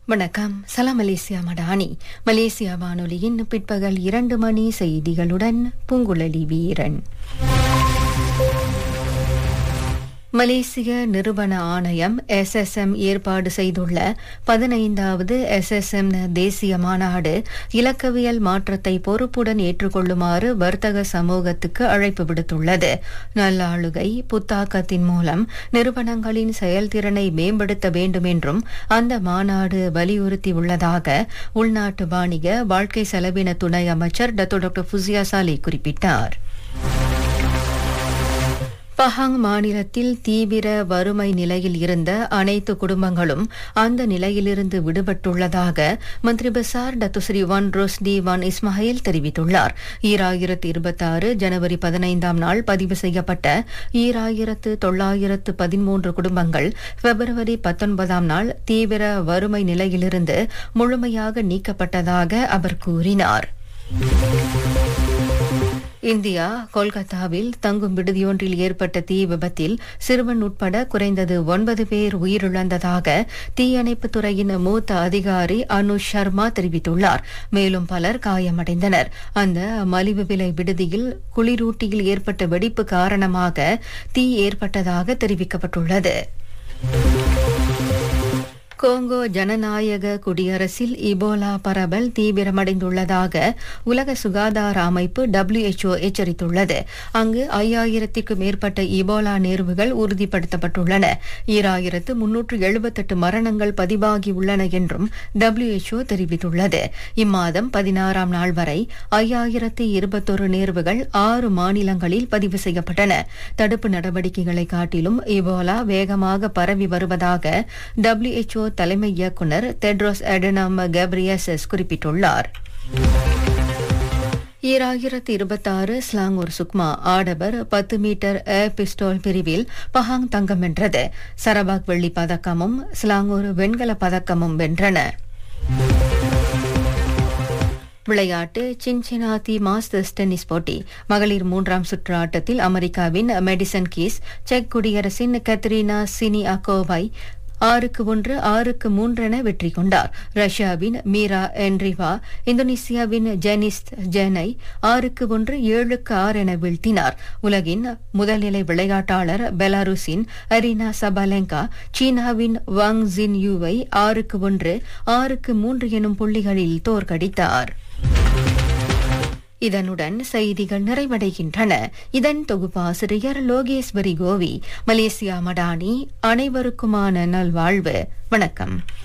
வணக்கம் சலாம் Malaysia Madani Malaysia வானொலியின் பிற்பகல் இரண்டு மணி செய்திகளுடன் பூங்குழலி வீரன் மலேசிய நிறுவன ஆணையம் எஸ்எஸ்எம் ஏற்பாடு செய்துள்ள பதினைந்தாவது எஸ்எஸ்எம் தேசிய மாநாடு இலக்கவியல் மாற்றத்தை பொறுப்புடன் ஏற்றுக்கொள்ளுமாறு வர்த்தக சமூகத்துக்கு அழைப்பு விடுத்துள்ளது நல்லாளுகை புத்தாக்கத்தின் மூலம் நிறுவனங்களின் செயல்திறனை மேம்படுத்த வேண்டும் என்றும் அந்த மாநாடு வலியுறுத்தியுள்ளதாக உள்நாட்டு வாணிக வாழ்க்கை செலவின துணை அமைச்சர் டாக்டர் ஃபுசியா சாலே குறிப்பிட்டார் பஹாங் மாநிலத்தில் தீவிர வறுமை நிலையில் இருந்த அனைத்து குடும்பங்களும் அந்த நிலையிலிருந்து விடுபட்டுள்ளதாக மந்திரி பசார் Datuk Seri Wan Rosdi Wan Ismail தெரிவித்துள்ளார் ஈராயிரத்து இருபத்தாறு ஜனவரி பதினைந்தாம் நாள் பதிவு செய்யப்பட்ட ஈராயிரத்து தொள்ளாயிரத்து பதிமூன்று குடும்பங்கள் பிப்ரவரி பத்தொன்பதாம் நாள் தீவிர வறுமை நிலையிலிருந்து முழுமையாக நீக்கப்பட்டதாக அவர் கூறினார் இந்தியா கொல்கத்தாவில் தங்கும் விடுதியொன்றில் ஏற்பட்ட தீ விபத்தில் சிறுவன் உட்பட குறைந்தது ஒன்பது பேர் உயிரிழந்ததாக தீயணைப்புத் துறையின் மூத்த அதிகாரி அனுஷ் சர்மா தெரிவித்துள்ளார் மேலும் பலர் காயமடைந்தனர் அந்த மலிவு விலை விடுதியில் குளிரூட்டியில் ஏற்பட்ட வெடிப்பு காரணமாக தீ ஏற்பட்டதாக தெரிவிக்கப்பட்டுள்ளது கோங்கோ ஜனநாயக குடியரசில் இபோலா பரவல் தீவிரமடைந்துள்ளதாக உலக சுகாதார அமைப்பு டபிள்யூஎச்ஓ எச்சரித்துள்ளது அங்கு ஐயாயிரத்திற்கும் மேற்பட்ட இபோலா நேர்வுகள் உறுதிப்படுத்தப்பட்டுள்ளன ஈராயிரத்து முன்னூற்று எழுபத்தெட்டு மரணங்கள் பதிவாகியுள்ளன என்றும் டபிள்யூஎச்ஓ தெரிவித்துள்ளது இம்மாதம் பதினாறாம் நாள் வரை ஐயாயிரத்து இருபத்தொரு நேர்வுகள் ஆறு மாநிலங்களில் பதிவு செய்யப்பட்டன தடுப்பு நடவடிக்கைகளை காட்டிலும் இபோலா வேகமாக பரவி வருவதாக டபிள்யூஎச்ஓ தலைமை இயக்குநர் தெட்ரோஸ் எடனாம் கேப்ரியசஸ் குறிப்பிட்டுள்ளார் ஈராயிரத்து இருபத்தாறு ஸ்லாங்கூர் சுக்மா ஆடவர் பத்து மீட்டர் ஏர் பிஸ்டோல் பிரிவில் பஹாங் தங்கம் வென்றது சரபாக் வெள்ளி பதக்கமும் ஸ்லாங்கூர் வெண்கல பதக்கமும் வென்றன விளையாட்டு சின்சினாத்தி மாஸ்டர்ஸ் டென்னிஸ் போட்டி மகளிர் மூன்றாம் சுற்று ஆட்டத்தில் அமெரிக்காவின் மெடிசன் கீஸ் செக் குடியரசின் கத்ரீனா சினி அகோவை ஆறுக்கு ஒன்று ஆறுக்கு மூன்றென வெற்றி கொண்டார் ரஷ்யாவின் மீரா என்ரிவா இந்தோனேசியாவின் ஜெனிஸ் ஜெனை ஆறுக்கு ஒன்று ஏழுக்கு ஆறு என வீழ்த்தினார் உலகின் முதல்நிலை விளையாட்டாளர் பெலாருஸின் அரினா சபாலெங்கா சீனாவின் வாங் ஜின் யூவை ஆறுக்கு ஒன்று ஆறுக்கு மூன்று எனும் புள்ளிகளில் தோற்கடித்தார் இதனுடன் செய்திகள் நிறைவடைகின்றன இதன் தொகுப்பாசிரியர் லோகேஸ்வரி கோவி மலேசியா மடானி அனைவருக்குமான நல்வாழ்வு வணக்கம்